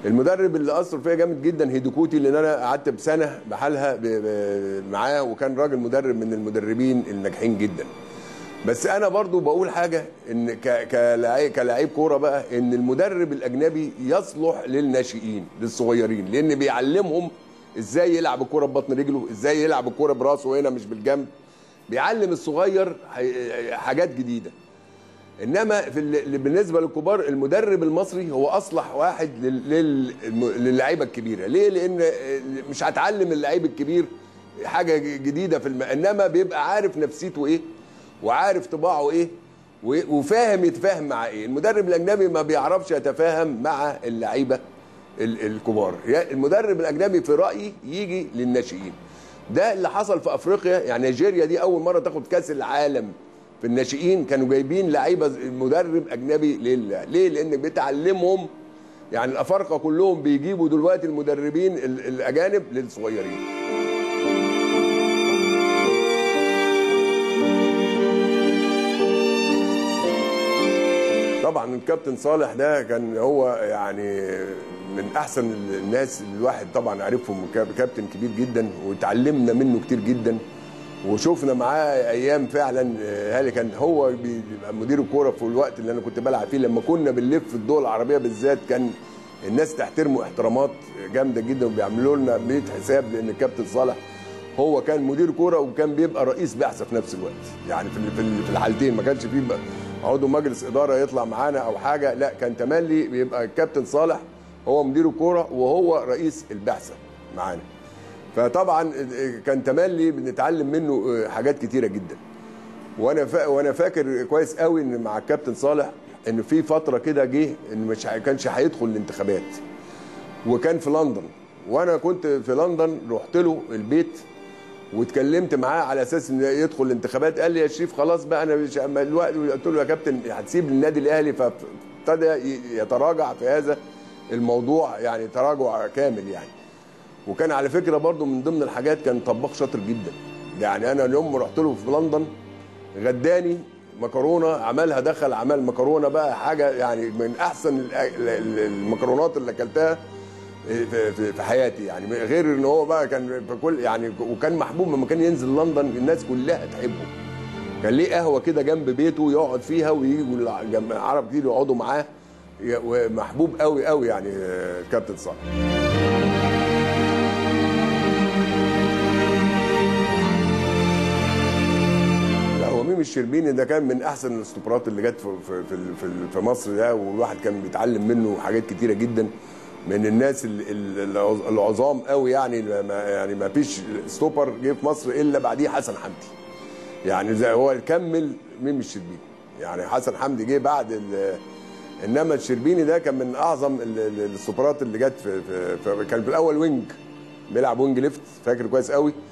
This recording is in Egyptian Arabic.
المدرب اللي اثر فيا جامد جدا هيدوكوتي لان انا قعدت بسنه بحالها ب- ب- معاه وكان راجل مدرب من المدربين الناجحين جدا بس انا برضو بقول حاجه ان ك- كلاعب كلاعب كوره بقى ان المدرب الاجنبي يصلح للناشئين للصغيرين لان بيعلمهم ازاي يلعب الكوره ببطن رجله ازاي يلعب الكوره براسه هنا مش بالجنب بيعلم الصغير ح- حاجات جديده انما في ال- بالنسبه للكبار المدرب المصري هو اصلح واحد لل- لل- للعيبه الكبيره ليه لان مش هتعلم اللعيب الكبير حاجه جديده في الم... انما بيبقى عارف نفسيته ايه وعارف طباعه ايه و- وفاهم يتفاهم مع ايه المدرب الاجنبي ما بيعرفش يتفاهم مع اللعيبه ال- الكبار يا- المدرب الاجنبي في رايي يجي للناشئين ده اللي حصل في افريقيا يعني نيجيريا دي اول مره تاخد كاس العالم في الناشئين كانوا جايبين لعيبه مدرب اجنبي ليه ليه لان بيتعلمهم يعني الافارقه كلهم بيجيبوا دلوقتي المدربين ال- الاجانب للصغيرين طبعا الكابتن صالح ده كان هو يعني من احسن الناس اللي الواحد طبعا عارفهم كاب- كابتن كبير جدا وتعلمنا منه كتير جدا وشفنا معاه ايام فعلا آه، هالي كان هو بيبقى مدير الكوره في الوقت اللي انا كنت بلعب فيه لما كنا بنلف في الدول العربيه بالذات كان الناس تحترمه احترامات جامده جدا وبيعملوا لنا 100 حساب لان الكابتن صالح هو كان مدير كوره وكان بيبقى رئيس بعثه في نفس الوقت يعني في ال- في ال- في الحالتين ما كانش فيه بقى عضو مجلس اداره يطلع معانا او حاجه لا كان تملي بيبقى الكابتن صالح هو مدير الكوره وهو رئيس البعثه معانا فطبعا كان تملي بنتعلم منه حاجات كتيره جدا وانا فا... وانا فاكر كويس قوي ان مع الكابتن صالح ان في فتره كده جه ان مش ه- كانش هيدخل الانتخابات وكان في لندن وانا كنت في لندن رحت له البيت واتكلمت معاه على اساس ان يدخل الانتخابات قال لي يا شريف خلاص بقى انا مش أما الوقت قلت له يا كابتن هتسيب النادي الاهلي فابتدى ي- يتراجع في هذا الموضوع يعني تراجع كامل يعني وكان على فكره برضو من ضمن الحاجات كان طباخ شاطر جدا يعني انا اليوم رحت له في لندن غداني مكرونه عملها دخل عمل مكرونه بقى حاجه يعني من احسن ال- ال- المكرونات اللي اكلتها في, في, في حياتي يعني غير ان هو بقى كان في كل يعني وكان محبوب لما كان ينزل لندن الناس كلها تحبه كان ليه قهوه كده جنب بيته يقعد فيها ويجوا الع- جم- عرب كتير يقعدوا معاه ي- ومحبوب قوي قوي يعني آه، الكابتن صالح لا هو ميمي الشربيني ده كان من احسن الاستوبرات اللي جت في في في, في, في مصر ده والواحد كان بيتعلم منه حاجات كتيره جدا من الناس ال- ال- العظ- العظام قوي يعني ما يعني ما فيش ستوبر جه في مصر الا بعديه حسن حمدي يعني زي هو كمل ميمي الشربيني يعني حسن حمدي جه بعد ال- انما الشربيني ده كان من اعظم ال- ال- السوبرات اللي جت في, في, في كان في الاول وينج بيلعب وينج ليفت فاكر كويس قوي